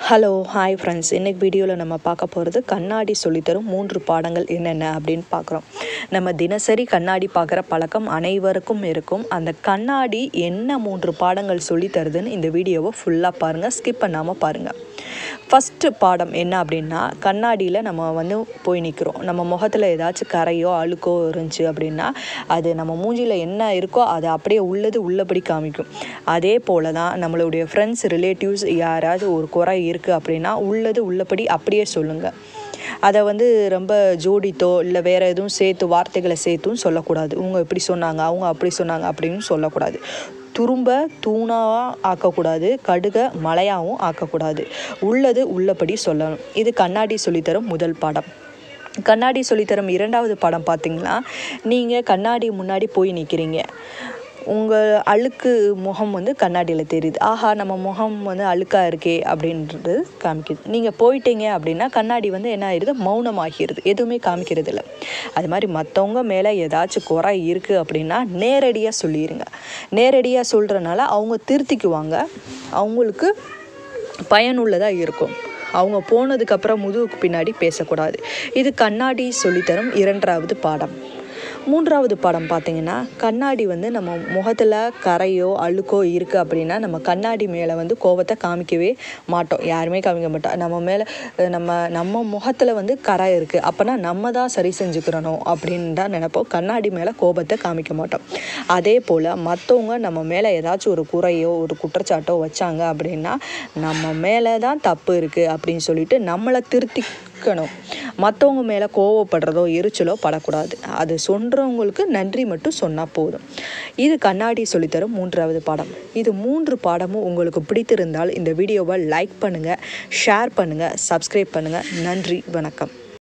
hello hi friends இன்னைக்கு வீடியோவில் நம்ம பார்க்க போகிறது கண்ணாடி சொல்லித்தரும் மூன்று பாடங்கள் என்னென்ன அப்படின்னு பார்க்குறோம் நம்ம தினசரி கண்ணாடி பார்க்குற பழக்கம் அனைவருக்கும் இருக்கும் அந்த கண்ணாடி என்ன மூன்று பாடங்கள் சொல்லித் தருதுன்னு இந்த வீடியோவை ஃபுல்லாக பாருங்கள் ஸ்கிப் பண்ணாமல் பாருங்கள் ஃபஸ்ட்டு பாடம் என்ன அப்படின்னா கண்ணாடியில் நம்ம வந்து போய் நிற்கிறோம் நம்ம முகத்தில் ஏதாச்சும் கரையோ அழுக்கோ இருந்துச்சு அப்படின்னா அது நம்ம மூஞ்சியில் என்ன இருக்கோ அது அப்படியே உள்ளது உள்ளபடி காமிக்கும் அதே போல் தான் நம்மளுடைய ஃப்ரெண்ட்ஸ் ரிலேட்டிவ்ஸ் யாராவது ஒரு குறை இருக்குது அப்படின்னா உள்ளது உள்ளபடி அப்படியே சொல்லுங்கள் அதை வந்து ரொம்ப ஜோடித்தோ இல்லை வேறு எதுவும் சேர்த்து வார்த்தைகளை சேர்த்தும் சொல்லக்கூடாது இவங்க இப்படி சொன்னாங்க அவங்க அப்படி சொன்னாங்க அப்படின்னு சொல்லக்கூடாது துரும்ப தூணாக ஆக்கக்கூடாது கடுக மலையாகவும் ஆக்கக்கூடாது உள்ளது உள்ளபடி சொல்லணும் இது கண்ணாடி சொல்லித்தரும் முதல் பாடம் கண்ணாடி சொல்லித்தரும் இரண்டாவது பாடம் பார்த்தீங்கன்னா நீங்கள் கண்ணாடி முன்னாடி போய் நிற்கிறீங்க உங்கள் அழுக்கு முகம் வந்து கண்ணாடியில் தெரியுது ஆஹா நம்ம முகம் வந்து அழுக்காக இருக்கே அப்படின்றது காமிக்குது நீங்கள் போயிட்டீங்க அப்படின்னா கண்ணாடி வந்து என்ன ஆயிடுது மௌனமாகிடுது எதுவுமே காமிக்கிறது இல்லை அது மாதிரி மற்றவங்க மேலே ஏதாச்சும் குறை இருக்குது அப்படின்னா நேரடியாக சொல்லிடுங்க நேரடியாக சொல்கிறனால அவங்க திருத்திக்குவாங்க அவங்களுக்கு பயனுள்ளதாக இருக்கும் அவங்க போனதுக்கப்புறம் முதுகுக்கு பின்னாடி பேசக்கூடாது இது கண்ணாடி சொல்லித்தரும் இரண்டாவது பாடம் மூன்றாவது பாடம் பார்த்தீங்கன்னா கண்ணாடி வந்து நம்ம முகத்தில் கரையோ அழுக்கோ இருக்குது அப்படின்னா நம்ம கண்ணாடி மேலே வந்து கோபத்தை காமிக்கவே மாட்டோம் யாருமே காமிக்க மாட்டோம் நம்ம மேலே நம்ம நம்ம முகத்தில் வந்து கரை இருக்குது அப்போனா நம்ம தான் சரி செஞ்சுக்கிறணும் அப்படின்னு தான் நினைப்போம் கண்ணாடி மேலே கோபத்தை காமிக்க மாட்டோம் அதே போல் மற்றவங்க நம்ம மேலே ஏதாச்சும் ஒரு குறையோ ஒரு குற்றச்சாட்டோ வச்சாங்க அப்படின்னா நம்ம மேலே தான் தப்பு இருக்குது அப்படின்னு சொல்லிட்டு நம்மளை திருத்தி இருக்கணும் மற்றவங்க மேலே கோவப்படுறதோ எரிச்சலோ படக்கூடாது அது சொல்கிறவங்களுக்கு நன்றி மட்டும் சொன்னால் போதும் இது கண்ணாடி சொல்லித்தரும் மூன்றாவது பாடம் இது மூன்று பாடமும் உங்களுக்கு பிடித்திருந்தால் இந்த வீடியோவை லைக் பண்ணுங்கள் ஷேர் பண்ணுங்கள் சப்ஸ்கிரைப் பண்ணுங்கள் நன்றி வணக்கம்